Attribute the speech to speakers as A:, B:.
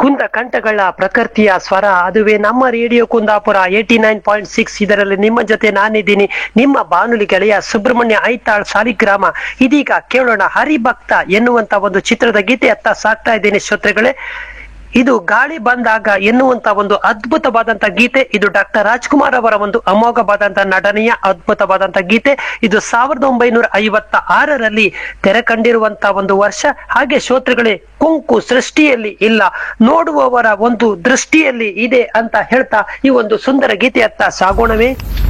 A: ಕುಂದ ಕಂಠಗಳ ಪ್ರಕೃತಿಯ ಸ್ವರ ಅದುವೇ ನಮ್ಮ radio Kundapura eighty nine point six ಇದರಲ್ಲಿ ನಿಮ್ಮ ಜೊತೆ ನಾನಿದ್ದೀನಿ ನಿಮ್ಮ ಬಾನುಲಿ ಗೆಳೆಯ ಸುಬ್ರಹ್ಮಣ್ಯ ಐತಾಳ್ ಸಾಲಿಗ್ರಾಮ ಇದೀಗ ಕೇಳೋಣ ಹರಿಭಕ್ತ ಎನ್ನುವಂತ ಒಂದು ಚಿತ್ರದ ಗೀತೆಯತ್ತ ಸಾಕ್ತಾ ಇದ್ದೀನಿ ಶ್ರೋತೃಗಳೇ ಇದು ಗಾಳಿ ಬಂದಾಗ ಎನ್ನುವಂತ ಒಂದು ಅದ್ಭುತವಾದಂತ ಗೀತೆ ಇದು ಡಾಕ್ಟರ್ ರಾಜ್ಕುಮಾರ್ ಅವರ ಒಂದು ಅಮೋಘವಾದಂತ ನಟನೆಯ ಅದ್ಭುತವಾದಂತ ಗೀತೆ ಇದು ಸಾವಿರದ ಒಂಬೈನೂರ ಐವತ್ತ ಆರರಲ್ಲಿ ತೆರೆ ಕಂಡಿರುವಂತ ಒಂದು ವರ್ಷ ಹಾಗೆ ಶ್ರೋತೃಗಳೇ ಕುಂಕು ಸೃಷ್ಟಿಯಲ್ಲಿ ಇಲ್ಲ ನೋಡುವವರ ಒಂದು ದೃಷ್ಟಿಯಲ್ಲಿ ಇದೆ ಅಂತ ಹೇಳ್ತಾ ಈ ಒಂದು ಸುಂದರ ಗೀತೆಯತ್ತ ಸಾಗೋಣವೇ